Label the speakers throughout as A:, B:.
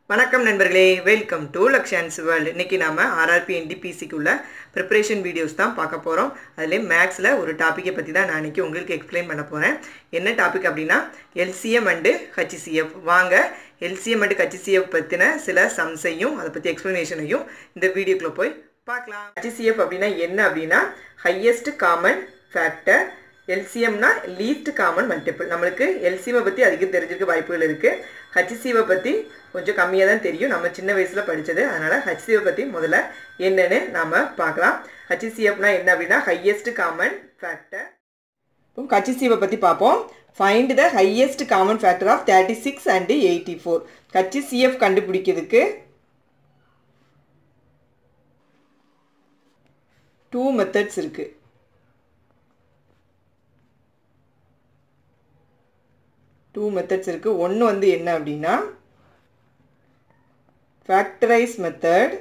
A: வணக்கம் நண்பர்களே welcome to லக்ஷான்ஸ் world இன்றைக்கி நாம் ஆர்ஆர்பி என்டிபிசிக்குள்ள ப்ரிப்பரேஷன் வீடியோஸ் தான் பார்க்க போகிறோம் அதிலே மேக்ஸில் ஒரு டாப்பிக்கை பற்றி தான் நான் இன்றைக்கி உங்களுக்கு எக்ஸ்பிளைன் பண்ண போகிறேன் என்ன டாபிக் அப்படின்னா எல்சிஎம் அண்டு ஹச்சிசிஎஃப் வாங்க எல்சிஎம் அண்டு ஹச்சிசிஎஃப் பற்றின சில சம்ஸையும் அதை பற்றி எக்ஸ்ப்ளனேஷனையும் இந்த வீடியோக்குள்ளே போய் பார்க்கலாம் ஹச்சிசிஎஃப் அப்படின்னா என்ன அப்படின்னா ஹையஸ்ட் காமன் ஃபேக்டர் எல்சிஎம்னா லீஸ்ட் காமன் மல்டிபிள் நம்மளுக்கு எல்சிஎம்மை பற்றி அதிகம் தெரிஞ்சிருக்க வாய்ப்புகள் இருக்குது ஹச்சிசிவை பற்றி கொஞ்சம் கம்மியாக தான் தெரியும் நம்ம சின்ன வயசில் படித்தது அதனால் ஹச்சிசிவை பற்றி முதல்ல என்னென்னு நாம் பார்க்கலாம் ஹச்சிசிஎஃப்னா என்ன அப்படின்னா ஹையஸ்ட் காமன் ஃபேக்டர் இப்போ ஹச்சிசிவை பற்றி பார்ப்போம் find the highest common factor of thirty six and eighty four HCF கண்டுபிடிக்கிறதுக்கு டூ மெத்தட்ஸ் இருக்குது டூ மெத்தட்ஸ் இருக்குது ஒன்று வந்து என்ன அப்படின்னா ஃபேக்டரைஸ் மெத்தட்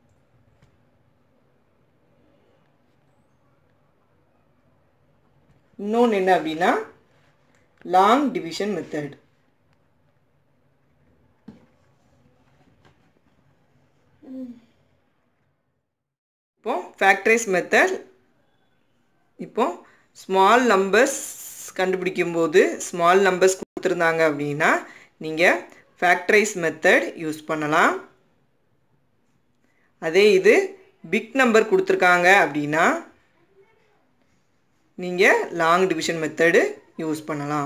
A: இன்னொன்று என்ன அப்படின்னா லாங் டிவிஷன் மெத்தட் இப்போ ஃபேக்டரைஸ் மெத்தட் இப்போ ஸ்மால் நம்பர்ஸ் கண்டுபிடிக்கும் போது ஸ்மால் நம்பர்ஸ் கொடுத்துருந்தாங்க அப்படின்னா நீங்கள் ஃபேக்டரைஸ் மெத்தட் யூஸ் பண்ணலாம் அதே இது பிக் நம்பர் கொடுத்துருக்காங்க அப்படின்னா நீங்கள் லாங் டிவிஷன் மெத்தடு யூஸ் பண்ணலாம்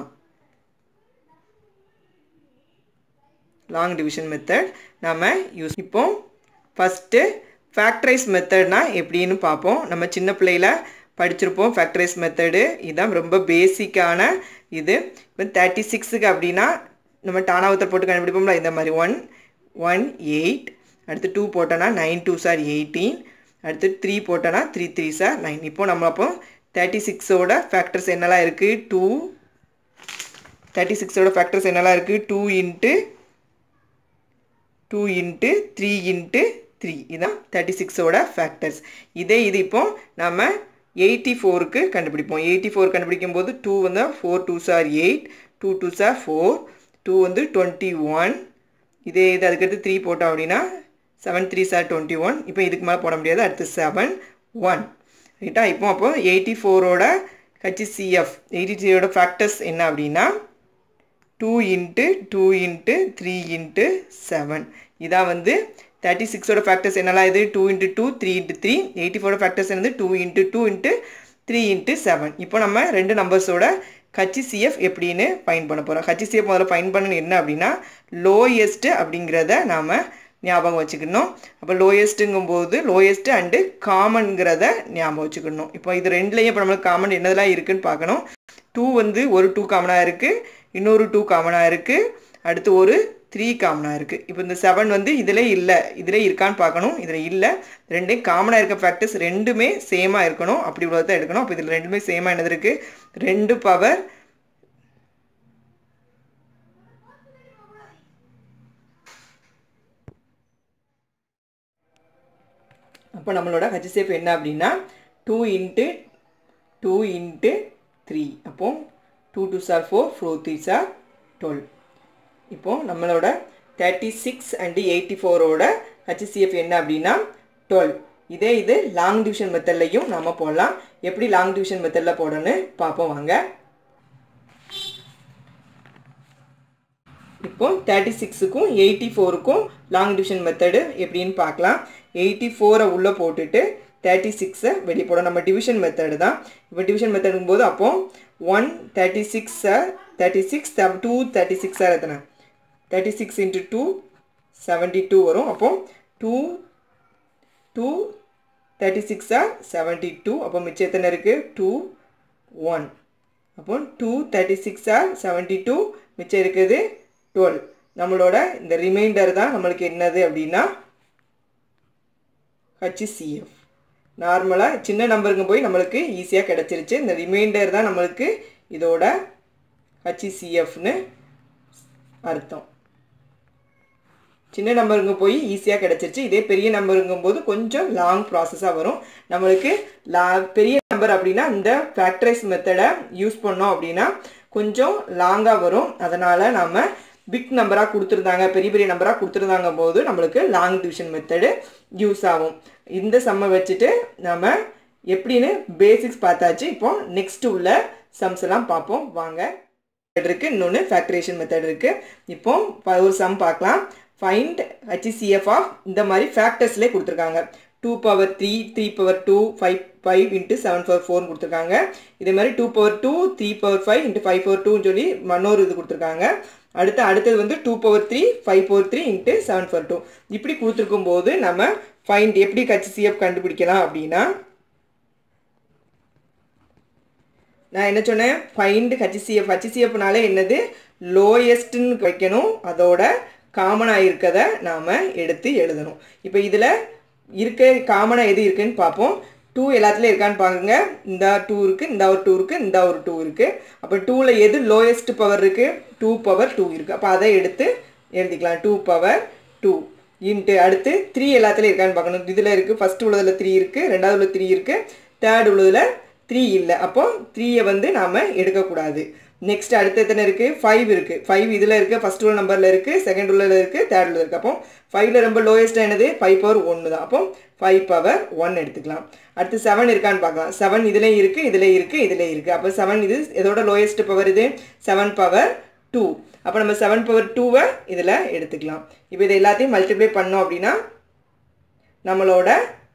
A: லாங் டிவிஷன் மெத்தட் நாம் யூஸ் இப்போ ஃபஸ்ட்டு ஃபேக்டரைஸ் மெத்தட்னா எப்படின்னு பார்ப்போம் நம்ம சின்ன பிள்ளையில் படிச்சிருப்போம் ஃபேக்டரைஸ் மெத்தடு இதுதான் ரொம்ப பேசிக்கான இது இப்போ தேர்ட்டி சிக்ஸுக்கு அப்படின்னா நம்ம டானாவத்தை போட்டு கண்டுபிடிப்போம்ல இந்த மாதிரி ஒன் ஒன் எயிட் அடுத்து டூ போட்டோன்னா நைன் டூ சார் எயிட்டீன் அடுத்து த்ரீ போட்டோன்னா த்ரீ த்ரீ சார் நைன் இப்போ நம்ம அப்போ தேர்ட்டி சிக்ஸோட ஃபேக்டர்ஸ் என்னெல்லாம் இருக்குது டூ தேர்ட்டி சிக்ஸோட ஃபேக்டர்ஸ் என்னெல்லாம் இருக்குது two into two into three into three இதுதான் தேர்ட்டி சிக்ஸோட ஃபேக்டர்ஸ் இதே இது இப்போ நம்ம எயிட்டி ஃபோருக்கு கண்டுபிடிப்போம் எயிட்டி ஃபோர் கண்டுபிடிக்கும் போது டூ வந்து ஃபோர் டூ சார் எயிட் டூ டூ சார் ஃபோர் டூ வந்து டுவெண்ட்டி ஒன் இதே இது அதுக்கடுத்து த்ரீ போட்டோம் அப்படின்னா seven three sir twenty one இப்போ இதுக்கு மேலே போட முடியாது அடுத்து செவன் ஒன் ரைட்டா இப்போ அப்போ எயிட்டி ஃபோரோட ஹச்சிசிஎஃப் எயிட்டி த்ரீயோட ஃபேக்டர்ஸ் என்ன அப்படின்னா two into two into three into seven இதான் வந்து தேர்ட்டி சிக்ஸோட ஃபேக்டர்ஸ் என்னெல்லாம் இது two into two three into three eighty ஃபோரோட ஃபேக்டர்ஸ் வந்து two into two into three into seven இப்போ நம்ம ரெண்டு நம்பர்ஸோட ஹச்சிசிஎஃப் எப்படின்னு ஃபைன் பண்ண போகிறோம் ஹச்சிசிஎஃப் முதல்ல ஃபைன் பண்ணணும் என்ன அப்படின்னா லோயஸ்ட்டு அப்படிங்கிறத நாம் ஞாபகம் வச்சுக்கணும் அப்போ லோயஸ்ட்டுங்கும் போது லோயஸ்ட்டு அண்டு காமன்கிறத ஞாபகம் வச்சுக்கணும் இப்போ இது ரெண்டுலேயும் இப்போ நம்மளுக்கு காமன் என்னதெல்லாம் இருக்குதுன்னு பார்க்கணும் டூ வந்து ஒரு டூ காமனாக இருக்குது இன்னொரு டூ காமனாக இருக்குது அடுத்து ஒரு த்ரீ காமனாக இருக்குது இப்போ இந்த செவன் வந்து இதில் இல்லை இதில் இருக்கான்னு பார்க்கணும் இதில் இல்லை ரெண்டையும் காமனாக இருக்க ஃபேக்டர்ஸ் ரெண்டுமே சேமாக இருக்கணும் அப்படி உள்ளதை எடுக்கணும் அப்போ இதில் ரெண்டுமே சேமாக என்னது இருக்குது ரெண்டு பவர் அப்போ நம்மளோட ஹச்சிசேஃப் என்ன அப்படின்னா two into two into three அப்போ டூ டூ சார் ஃபோர் ஃபோர் த்ரீ சார் டுவெல் இப்போது நம்மளோட தேர்ட்டி சிக்ஸ் அண்டு எயிட்டி ஃபோரோட ஹச்சிசிஎஃப் என்ன அப்படின்னா டுவெல் இதே இது லாங் டிவிஷன் மெத்தட்லையும் நம்ம போடலாம் எப்படி லாங் டிவிஷன் மெத்தடில் போடணும்னு பார்ப்போம் வாங்க இப்போ தேர்ட்டி சிக்ஸுக்கும் எயிட்டி ஃபோருக்கும் லாங் டிவிஷன் மெத்தடு எப்படின்னு பார்க்கலாம் எயிட்டி ஃபோரை உள்ளே போட்டுட்டு தேர்ட்டி சிக்ஸை வெளியே போட நம்ம டிவிஷன் மெத்தடு தான் இப்போ டிவிஷன் மெத்தடுங்கும் போது அப்போ ஒன் தேர்ட்டி சிக்ஸை தேர்ட்டி சிக்ஸ் டூ தேர்ட்டி சிக்ஸாக எத்தனை thirty six into two seventy two வரும் அப்போ டூ டூ தேர்ட்டி சிக்ஸா செவன்ட்டி டூ அப்போ மிச்சம் எத்தனை இருக்குது டூ ஒன் அப்போ டூ தேர்ட்டி சிக்ஸா செவன்ட்டி டூ மிச்சம் இருக்குது டுவெல் நம்மளோட இந்த ரிமைண்டர் தான் நம்மளுக்கு என்னது அப்படின்னா ஹச்சிசிஎஃப் நார்மலாக சின்ன நம்பருங்க போய் நம்மளுக்கு ஈஸியாக கிடச்சிருச்சு இந்த ரிமைண்டர் தான் நம்மளுக்கு இதோட ஹச்சிசிஎஃப்னு அர்த்தம் சின்ன நம்பருங்க போய் ஈஸியாக கிடச்சிருச்சு இதே பெரிய நம்பருங்கும் போது கொஞ்சம் லாங் ப்ராசஸாக வரும் நம்மளுக்கு லா பெரிய நம்பர் அப்படின்னா இந்த ஃபேக்டரைஸ் மெத்தடை யூஸ் பண்ணோம் அப்படின்னா கொஞ்சம் லாங்காக வரும் அதனால் நாம் பிக் நம்பராக கொடுத்துருந்தாங்க பெரிய பெரிய நம்பராக கொடுத்துருந்தாங்க போது நம்மளுக்கு லாங் டிவிஷன் மெத்தடு யூஸ் ஆகும் இந்த சம்மை வச்சுட்டு நம்ம எப்படின்னு பேசிக்ஸ் பார்த்தாச்சு இப்போ நெக்ஸ்ட் உள்ள சம்ஸ் எல்லாம் பார்ப்போம் வாங்க இருக்குது இன்னொன்று ஃபேக்டரேஷன் மெத்தட் இருக்குது இப்போ ஒரு சம் பார்க்கலாம் ஃபைண்ட் ஹச்சிசிஎஃப் ஆஃப் இந்த மாதிரி ஃபேக்டர்ஸ்லேயே கொடுத்துருக்காங்க two power three three power two five five into seven power ஃபோர்னு கொடுத்துருக்காங்க இதே மாதிரி two power two three power five into five power டூன்னு சொல்லி மன்னொரு இது கொடுத்துருக்காங்க அடுத்து அடுத்தது வந்து two power three five power three into seven power two இப்படி கொடுத்துருக்கும் போது நம்ம ஃபைண்ட் எப்படி ஹச்சிசிஎஃப் கண்டுபிடிக்கலாம் அப்படின்னா நான் என்ன சொன்னேன் ஃபைண்ட் ஹச்சிசிஎஃப் ஹச்சிசிஎஃப்னாலே என்னது லோயஸ்ட்டுன்னு வைக்கணும் அதோட காமனாக இருக்கதை நாம் எடுத்து எழுதணும் இப்போ இதில் இருக்க காமனாக எது இருக்குன்னு பார்ப்போம் டூ எல்லாத்துலேயும் இருக்கான்னு பாருங்க இந்த டூ இருக்குது இந்த ஒரு டூ இருக்குது இந்த ஒரு டூ இருக்குது அப்போ டூவில் எது லோயஸ்ட் பவர் இருக்குது டூ பவர் டூ இருக்குது அப்போ அதை எடுத்து எழுதிக்கலாம் டூ பவர் டூ இன்ட்டு அடுத்து த்ரீ எல்லாத்துலேயும் இருக்கான்னு பார்க்கணும் இதில் இருக்குது ஃபஸ்ட் உள்ளதில் த்ரீ இருக்குது ரெண்டாவது உள்ள த்ரீ இருக்குது தேர்ட் உள்ளதில் த்ரீ இல்லை அப்போ த்ரீயை வந்து நாம் எடுக்கக்கூடாது நெக்ஸ்ட் அடுத்து எத்தனை இருக்குது ஃபைவ் இருக்குது ஃபைவ் இதில் இருக்குது ஃபஸ்ட் உள்ள நம்பரில் இருக்குது செகண்ட் உள்ள இருக்குது தேர்ட் உள்ள இருக்குது அப்போ ஃபைவ்ல ரொம்ப லோயஸ்ட் என்னது ஃபைவ் பவர் ஒன்று தான் அப்போ ஃபைவ் பவர் ஒன் எடுத்துக்கலாம் அடுத்து செவன் இருக்கான்னு பார்க்கலாம் செவன் இதுலேயும் இருக்குது இதில் இருக்குது இதில் இருக்குது அப்போ செவன் இது எதோட லோயஸ்ட் பவர் இது செவன் பவர் டூ அப்போ நம்ம செவன் பவர் டூவை இதில் எடுத்துக்கலாம் இப்போ இதை எல்லாத்தையும் மல்டிப்ளை பண்ணோம் அப்படின்னா நம்மளோட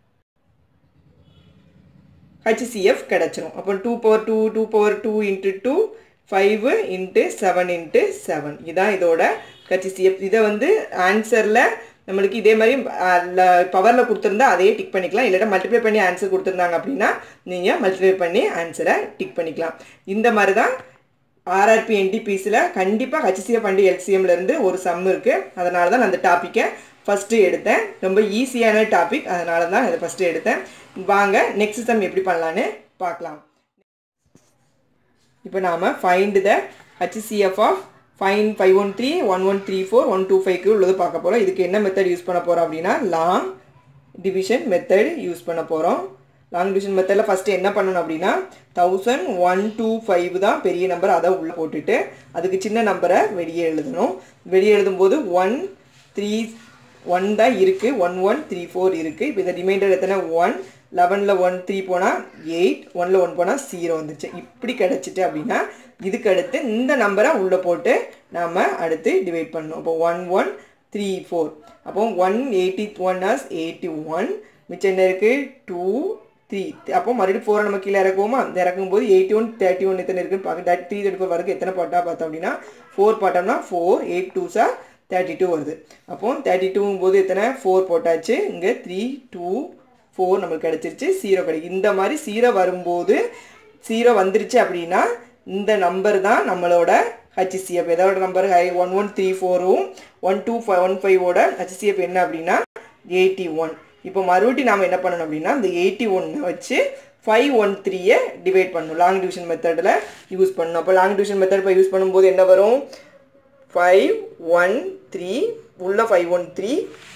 A: ஹச்சிசிஎஃப் கிடச்சிரும் அப்போ two power two two power two into two five into seven into seven இதான் இதோட ஹச்சிசிஎஃப் இதை வந்து ஆன்சரில் நம்மளுக்கு இதே மாதிரி பவரில் கொடுத்துருந்தா அதையே டிக் பண்ணிக்கலாம் இல்லாட்டா மல்டிப்ளை பண்ணி ஆன்சர் கொடுத்துருந்தாங்க அப்படின்னா நீங்கள் மல்டிப்ளை பண்ணி ஆன்சரை டிக் பண்ணிக்கலாம் இந்த மாதிரி தான் ஆர்ஆர்பி என்டிபிஸில் கண்டிப்பாக ஹச்சிசிஎஃப் அண்டு எல்சிஎம்லேருந்து ஒரு சம் இருக்குது அதனால தான் நான் அந்த டாப்பிக்கை ஃபஸ்ட்டு எடுத்தேன் ரொம்ப ஈஸியான டாபிக் அதனால தான் இதை ஃபஸ்ட்டு எடுத்தேன் வாங்க நெக்ஸ்ட் சம் எப்படி பண்ணலான்னு பார்க்கலாம் இப்போ நாம் find the HCF of five five one three one one three four one two ஃபைவ்க்கு உள்ளது பார்க்க போகிறோம் இதுக்கு என்ன மெத்தட் யூஸ் பண்ண போகிறோம் அப்படின்னா லாங் டிவிஷன் மெத்தட் யூஸ் பண்ண போகிறோம் லாங் டிவிஷன் மெத்தடில் ஃபஸ்ட்டு என்ன பண்ணணும் அப்படின்னா தௌசண்ட் ஒன் டூ ஃபைவ் தான் பெரிய நம்பர் அதை உள்ளே போட்டுட்டு அதுக்கு சின்ன நம்பரை வெளியே எழுதணும் வெளியே எழுதும்போது ஒன் த்ரீ ஒன் தான் இருக்குது ஒன் ஒன் த்ரீ ஃபோர் இருக்குது இப்போ இந்த ரிமைண்டர் எத்தனை ஒன் லெவனில் ஒன் த்ரீ போனால் எயிட் ஒனில் ஒன் போனால் ஜீரோ வந்துச்சு இப்படி கிடச்சிட்டு அப்படின்னா இதுக்கு அடுத்து இந்த நம்பரை உள்ளே போட்டு நாம் அடுத்து டிவைட் பண்ணணும் அப்போ ஒன் ஒன் த்ரீ ஃபோர் அப்போ one eighty one as eighty one மிச்சம் என்ன இருக்குது டூ த்ரீ அப்போ மறுபடியும் ஃபோரை நம்ம கீழே இறக்குவோமா இறக்கும் போது எயிட்டி ஒன் தேர்ட்டி ஒன் எத்தனை இருக்குன்னு பார்க்க தேர்ட்டி த்ரீ தேர்ட்டி ஃபோர் வரைக்கும் எத்தனை பாட்டா பார்த்தோம் அப்படின்னா ஃபோர் பாட்டோம்னா ஃபோர் எயிட் டூ சார் தேர்ட்டி டூ வருது அப்போ தேர்ட்டி டூங்கும் போது எத்தனை ஃபோர் போட்டாச்சு இங்கே த்ரீ டூ ஃபோர் நம்மளுக்கு கிடச்சிருச்சு ஜீரோ கிடைக்கும் இந்த மாதிரி ஜீரோ வரும்போது ஜீரோ வந்துருச்சு அப்படின்னா இந்த நம்பர் தான் நம்மளோட ஹச்சிசிஎஃப் எதோட நம்பர் ஹை ஒன் ஒன் த்ரீ ஃபோரும் ஒன் டூ ஃபைவ் ஒன் ஃபைவோட ஹச்சிசிஎஃப் என்ன அப்படின்னா எயிட்டி ஒன் இப்போ மறுபடியும் நாம் என்ன பண்ணணும் அப்படின்னா இந்த எயிட்டி ஒன்னை வச்சு ஃபைவ் ஒன் த்ரீயை டிவைட் பண்ணணும் லாங் டிவிஷன் மெத்தடில் யூஸ் பண்ணணும் அப்போ லாங் டிவிஷன் மெத்தட் இப்போ யூஸ் பண்ணும்போது என்ன வரும் ஃபைவ் ஒன் த்ரீ உள்ள ஃபைவ் ஒன் த்ரீ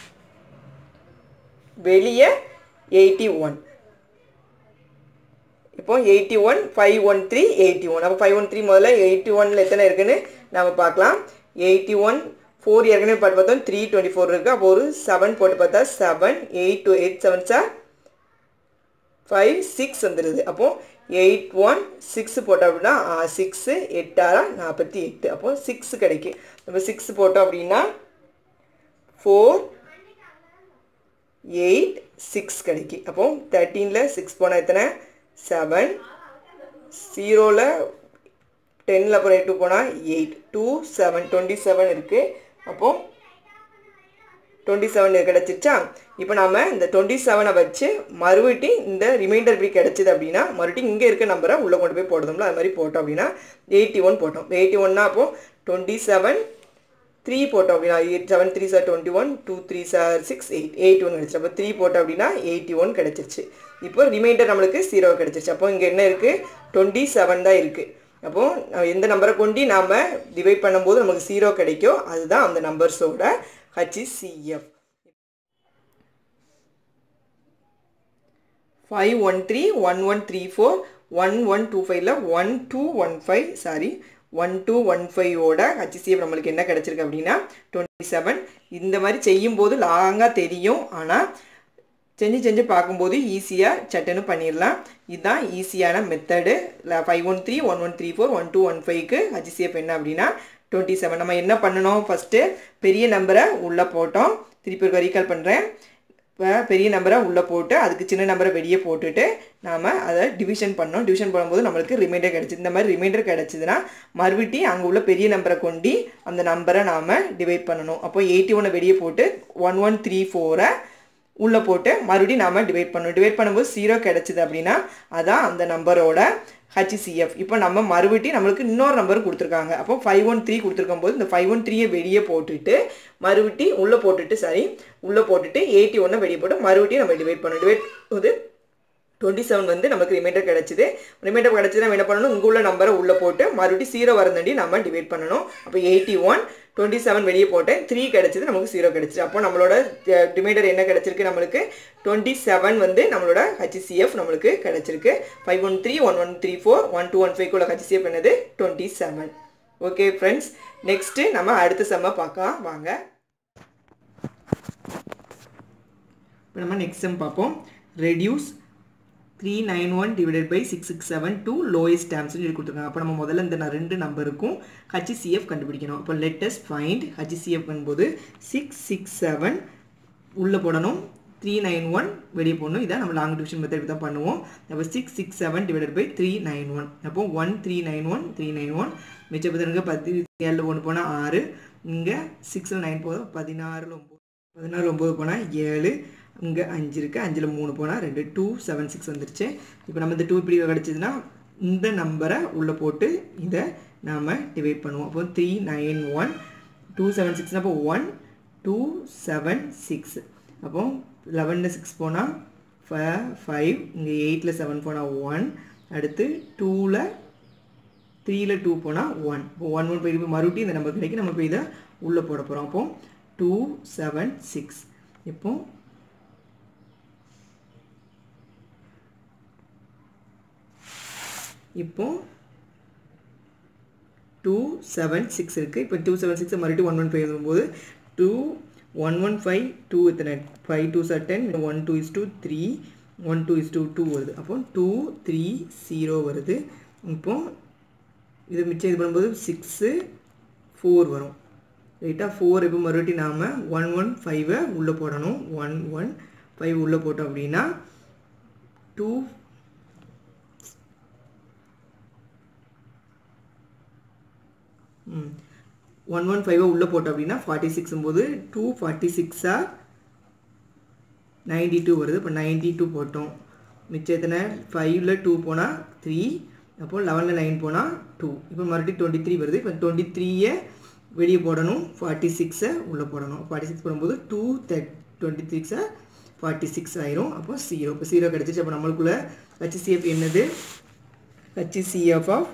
A: வெளியே எயிட்டி ஒன் இப்போ eighty one five one three eighty one அப்போ ஃபைவ் ஒன் த்ரீ முதல்ல எயிட்டி ஒனில் எத்தனை இருக்குன்னு நம்ம பார்க்கலாம் எயிட்டி ஒன் ஃபோர் ஏற்கனவே பாட்டு பார்த்தோம் த்ரீ டுவெண்ட்டி ஃபோர் இருக்குது அப்போ ஒரு செவன் போட்டு பார்த்தா seven eight two eight seven are five six வந்துடுது அப்போது எயிட் ஒன் சிக்ஸ் போட்டோம் அப்படின்னா சிக்ஸு எட்டாரா நாற்பத்தி எட்டு அப்போது சிக்ஸ் கிடைக்கும் நம்ம சிக்ஸ் போட்டோம் அப்படின்னா ஃபோர் எயிட் சிக்ஸ் கிடைக்கும் அப்போ தேர்ட்டீனில் சிக்ஸ் போனால் எத்தனை செவன் ஜீரோவில் டென்னில் அப்புறம் எட்டு போனால் eight two seven twenty seven இருக்குது அப்போது டுவெண்ட்டி செவன் கிடச்சிச்சா இப்போ நாம் இந்த டுவெண்ட்டி செவனை வச்சு மறுபடி இந்த ரிமைண்டர் இப்படி கிடச்சிது அப்படின்னா மறுபடியும் இங்கே இருக்க நம்பரை உள்ளே கொண்டு போய் போடுறோம்ல அது மாதிரி போட்டோம் அப்படின்னா எயிட்டி ஒன் போட்டோம் எயிட்டி ஒன்னா அப்போது டுவெண்ட்டி செவன் த்ரீ போட்டோம் அப்படின்னா eight seven three sir twenty one two three are six eight eight one கிடச்சிச்சு அப்போ த்ரீ போட்டோம் அப்படின்னா எயிட்டி ஒன் கிடச்சிருச்சு இப்போ ரிமைண்டர் நம்மளுக்கு ஜீரோ கிடச்சிருச்சு அப்போ இங்கே என்ன இருக்குது டுவெண்ட்டி செவன் தான் இருக்குது அப்போது எந்த நம்பரை கொண்டு நாம் டிவைட் பண்ணும்போது நமக்கு ஜீரோ கிடைக்கும் அதுதான் அந்த நம்பர்ஸோட HCF five one three one one three four one one two ஃபைவ்ல one two one five sorry one two one ஃபைவோட ஹச்சிசிஎஃப் நம்மளுக்கு என்ன கிடச்சிருக்கு அப்படின்னா டுவெண்ட்டி செவன் இந்த மாதிரி செய்யும்போது லாங்காக தெரியும் ஆனால் செஞ்சு செஞ்சு பார்க்கும்போது ஈஸியாக சட்டுன்னு பண்ணிடலாம் இதுதான் ஈஸியான method five one three one one three four one two one ஃபைவ்க்கு ஹச்சிசிஎஃப் என்ன அப்படின்னா டுவெண்ட்டி செவன் நம்ம என்ன பண்ணணும் ஃபஸ்ட்டு பெரிய நம்பரை உள்ளே போட்டோம் திருப்பி ஒரு ரீகால் பண்ணுறேன் இப்போ பெரிய நம்பரை உள்ளே போட்டு அதுக்கு சின்ன நம்பரை வெளியே போட்டுட்டு நாம் அதை டிவிஷன் பண்ணோம் டிவிஷன் பண்ணும்போது நம்மளுக்கு ரிமைண்டர் கிடச்சிது இந்த மாதிரி ரிமைண்டர் கிடச்சிதுன்னா மறுபடி அங்கே உள்ள பெரிய நம்பரை கொண்டு அந்த நம்பரை நாம் டிவைட் பண்ணணும் அப்போ எயிட்டி ஒன்னை வெளியே போட்டு ஒன் ஒன் த்ரீ ஃபோரை உள்ளே போட்டு மறுபடியும் நாம் டிவைட் பண்ணணும் டிவைட் பண்ணும்போது ஜீரோ கிடச்சிது அப்படின்னா அதான் அந்த நம்பரோட ஹச்சிசிஎஃப் இப்போ நம்ம மறுபடி நம்மளுக்கு இன்னொரு நம்பர் கொடுத்துருக்காங்க அப்போ ஃபைவ் ஒன் த்ரீ கொடுத்துருக்கும் போது இந்த ஃபைவ் ஒன் த்ரீயை வெளியே போட்டுட்டு மறுபடி உள்ளே போட்டுட்டு சாரி உள்ளே போட்டுட்டு எயிட்டி ஒன்னை வெளியே போட்டு மறுபடியும் நம்ம டிவைட் பண்ணணும் டிவைட் வந்து டுவெண்ட்டி செவன் வந்து நமக்கு ரிமைண்டர் கிடச்சிது ரிமைண்டர் கிடச்சிது நம்ம என்ன பண்ணணும் இங்கே உள்ள நம்பரை உள்ளே போட்டு மறுபடியும் ஜீரோ வரந்தாண்டி நம்ம டிவைட் பண்ணணும் அப்போ எயிட்டி ஒன் டுவெண்ட்டி செவன் வெளியே போட்டேன் த்ரீ கிடச்சிது நமக்கு ஜீரோ கிடச்சிது அப்போ நம்மளோட ரிமைண்டர் என்ன கிடச்சிருக்கு நம்மளுக்கு டுவெண்ட்டி செவன் வந்து நம்மளோட ஹச்சிசிஎஃப் நம்மளுக்கு கிடச்சிருக்கு five one three one one three four one two one five உள்ள ஹச்சிசிஎஃப் என்னது twenty seven okay friends next நம்ம அடுத்த செம்ம பார்க்கலாம் வாங்க இப்போ நம்ம நெக்ஸ்ட் செம் பார்ப்போம் reduce three nine one divided by six six seven to lowest டேம்ஸ்னு சொல்லி கொடுத்துருக்காங்க அப்போ நம்ம முதல்ல இந்த நான் ரெண்டு நம்பருக்கும் ஹச்சிசிஎஃப் கண்டுபிடிக்கணும் அப்போ லெட்டஸ்ட் ஃபைண்ட் ஹச்சிசிஎஃப் பண்ணும்போது சிக்ஸ் சிக்ஸ் செவன் உள்ளே போடணும் த்ரீ நைன் ஒன் வெளியே போடணும் இதான் நம்ம லாங் டிவிஷன் மெத்தட் தான் பண்ணுவோம் அப்போ six six seven divided by three nine one அப்போ one three nine one three nine one மிச்சம் பத்திரங்க பத்து ஏழில் ஒன்று போனால் ஆறு இங்கே சிக்ஸில் நைன் போதும் பதினாறில் ஒம்பது பதினாறு ஒம்பது போனால் ஏழு இங்கே அஞ்சு இருக்குது அஞ்சில் மூணு போனால் ரெண்டு டூ செவன் சிக்ஸ் வந்துருச்சு இப்போ நம்ம இந்த டூ இப்படி கிடச்சிதுன்னா இந்த நம்பரை உள்ளே போட்டு இதை நாம் டிவைட் பண்ணுவோம் அப்போ three nine one two seven சிக்ஸ்னால் அப்போ ஒன் டூ செவன் சிக்ஸ் அப்போ லெவனில் சிக்ஸ் போனால் ஃபைவ் இங்கே எயிட்டில் செவன் போனால் ஒன் அடுத்து டூவில் த்ரீயில் டூ போனால் ஒன் இப்போ ஒன் ஒன் போய் மறுபடியும் இந்த நம்பர் கிடைக்கும் நம்ம இப்போ இதை உள்ளே போட போகிறோம் அப்போ டூ செவன் சிக்ஸ் இப்போ இப்போ டூ செவன் சிக்ஸ் இருக்குது இப்போ டூ செவன் சிக்ஸ் மறுபடியும் ஒன் ஒன் ஃபைவ் எழுதும்போது two one one five two எத்தனை five two are ten one two is two three one two is two two வருது அப்போ two three zero வருது இப்போ இது மிச்சம் இது பண்ணும்போது சிக்ஸு ஃபோர் வரும் ரைட்டாக ஃபோர் இப்போ மறுபடியும் நாம் ஒன் ஒன் ஃபைவை உள்ளே போடணும் ஒன் ஒன் ஃபைவ் உள்ளே போட்டோம் அப்படின்னா டூ ஒன் ஒன் ஃபைவை உள்ளே போட்டோம் அப்படின்னா ஃபார்ட்டி சிக்ஸும் போது டூ ஃபார்ட்டி சிக்ஸாக நைன்டி டூ வருது இப்போ நைன்டி டூ போட்டோம் மிச்சம் எத்தனை ஃபைவ்ல டூ போனால் த்ரீ அப்போ லெவனில் நைன் போனால் டூ இப்போ மறுபடியும் டுவெண்ட்டி த்ரீ வருது இப்போ டுவெண்ட்டி த்ரீயை வெளியே போடணும் ஃபார்ட்டி சிக்ஸை உள்ளே போடணும் ஃபார்ட்டி சிக்ஸ் போடும்போது டூ தேர்ட் டுவெண்ட்டி சிக்ஸை ஃபார்ட்டி சிக்ஸ் ஆயிரும் அப்போ ஜீரோ இப்போ ஜீரோ கிடச்சிச்சு அப்போ நம்மளுக்குள்ள ஹச்சிசிஎஃப் என்னது HCF of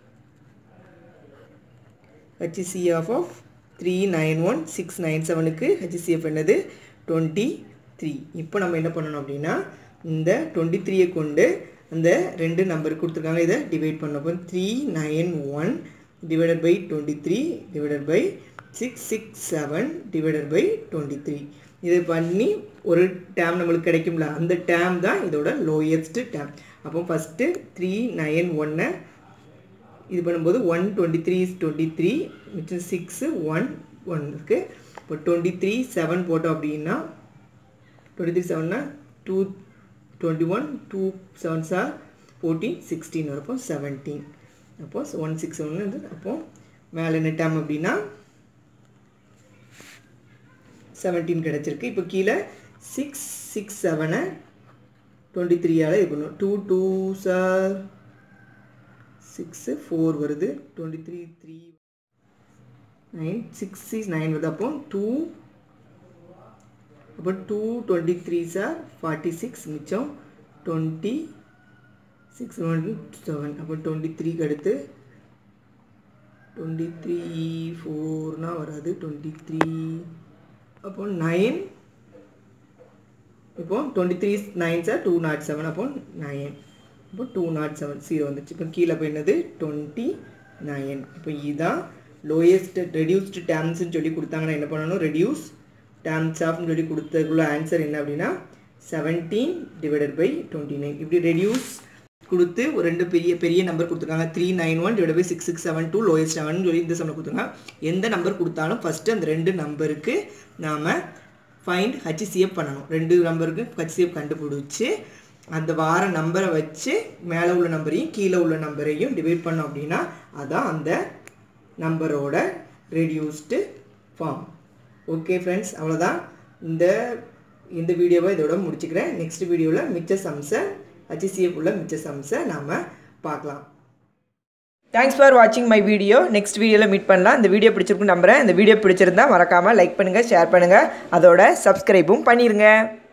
A: HCF of three nine one six nine செவனுக்கு ஹச்சிசிஎஃப் என்னது டுவெண்ட்டி த்ரீ இப்போ நம்ம என்ன பண்ணணும் அப்படின்னா இந்த டுவெண்ட்டி த்ரீயை கொண்டு அந்த ரெண்டு நம்பர் கொடுத்துருக்காங்க இதை டிவைட் பண்ண அப்போ three nine one divided by twenty three divided by six six seven divided by twenty three இதை பண்ணி ஒரு டேம் நம்மளுக்கு கிடைக்கும்ல அந்த டேம் தான் இதோட லோயஸ்ட் டேம் அப்போ ஃபஸ்ட்டு த்ரீ நைன் ஒன்னை இது பண்ணும்போது one twenty three is twenty three மிச்சம் சிக்ஸு ஒன் ஒன் இருக்குது இப்போ டுவெண்ட்டி த்ரீ செவன் போட்டோம் அப்படின்னா டுவெண்ட்டி த்ரீ செவன்னா two twenty one two seven are fourteen sixteen வரப்போ செவன்டீன் அப்போ ஒன் சிக்ஸ் ஒன்று வந்து அப்போது மேலே என்ன டேம் அப்படின்னா செவன்டீன் கிடச்சிருக்கு இப்போ கீழே சிக்ஸ் சிக்ஸ் செவனை டுவெண்ட்டி த்ரீயால் இது பண்ணும் two two are six four வருது twenty three three nine six six nine வருது அப்போ டூ அப்போ two twenty three are forty six மிச்சம் டுவெண்ட்டி சிக்ஸ் ஒன் செவன் அப்போ டுவெண்ட்டி த்ரீக்கு அடுத்து டுவெண்ட்டி த்ரீ ஃபோர்னால் வராது டுவெண்ட்டி த்ரீ அப்போ நைன் இப்போ twenty three nine are two not seven அப்போ நைன் இப்போ டூ நாட் செவன் ஜீரோ வந்துச்சு இப்போ கீழே போய் என்னது டுவெண்ட்டி நயன் இப்போ இதுதான் லோயஸ்ட் ரெடியூஸ்டு டேர்ம்ஸ்னு சொல்லி கொடுத்தாங்கன்னா என்ன பண்ணணும் ரெடியூஸ் டேர்ம்ஸ் ஆஃப்னு சொல்லி கொடுத்ததுக்குள்ள ஆன்சர் என்ன அப்படின்னா seventeen divided by twenty nine இப்படி ரெடியூஸ் கொடுத்து ஒரு ரெண்டு பெரிய பெரிய நம்பர் கொடுத்துருக்காங்க three nine one divide by six six seven to lowest seven சொல்லி இந்த சம்மில் கொடுத்துருக்காங்க எந்த நம்பர் கொடுத்தாலும் ஃபஸ்ட்டு அந்த ரெண்டு நம்பருக்கு நாம் ஃபைண்ட் ஹச்சிசிஎஃப் பண்ணணும் ரெண்டு நம்பருக்கு ஹச்சிசிஎஃப் கண்டுபிடிச்சி அந்த வார நம்பரை வச்சு மேலே உள்ள நம்பரையும் கீழே உள்ள நம்பரையும் டிவைட் பண்ணோம் அப்படின்னா அதான் அந்த நம்பரோட ரெடியூஸ்டு ஃபார்ம் ஓகே ஃப்ரெண்ட்ஸ் அவ்வளோதான் இந்த இந்த வீடியோவை இதோட முடிச்சுக்கிறேன் நெக்ஸ்ட் வீடியோவில் மிச்ச சம்ஸை ஹச்சிசிஎஃப் உள்ள மிச்ச சம்ஸை நாம் பார்க்கலாம் தேங்க்ஸ் ஃபார் வாட்சிங் மை வீடியோ நெக்ஸ்ட் வீடியோவில் மீட் பண்ணலாம் இந்த வீடியோ பிடிச்சிருக்குன்னு நம்புகிறேன் இந்த வீடியோ பிடிச்சிருந்தா மறக்காமல் லைக் பண்ணுங்கள் ஷேர் பண்ணுங்கள் அதோட சப்ஸ்கிரைபும் பண்ணிடுங்க